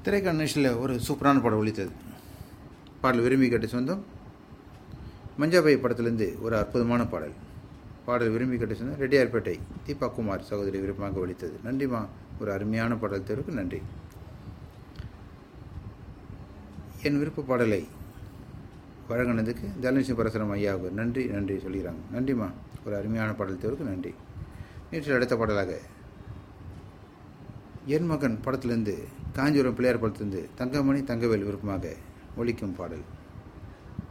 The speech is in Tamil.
திரைக்கண்ணிஷில் ஒரு சூப்பரான படம் ஒழித்தது பாடல் விரும்பி கேட்ட சொந்தம் மஞ்சாபாய் படத்திலிருந்து ஒரு அற்புதமான பாடல் பாடல் விரும்பி கேட்ட சொந்தம் ரெட்டியார்பேட்டை தீபா குமார் சகோதரி விருப்பமாக ஒழித்தது நன்றிமா ஒரு அருமையான பாடல் தேர்வுக்கு நன்றி என் விருப்ப பாடலை வழங்கினதுக்கு தனலட்சுமி பரசுரம் ஐயாவுக்கு நன்றி நன்றி சொல்கிறாங்க நன்றிம்மா ஒரு அருமையான பாடல் தேர்வுக்கு நன்றி நேற்று அடுத்த பாடலாக என் மகன் படத்திலிருந்து காஞ்சிபுரம் பிள்ளையார் படத்திலிருந்து தங்கமணி தங்கவேல் விருப்பமாக ஒலிக்கும் பாடல்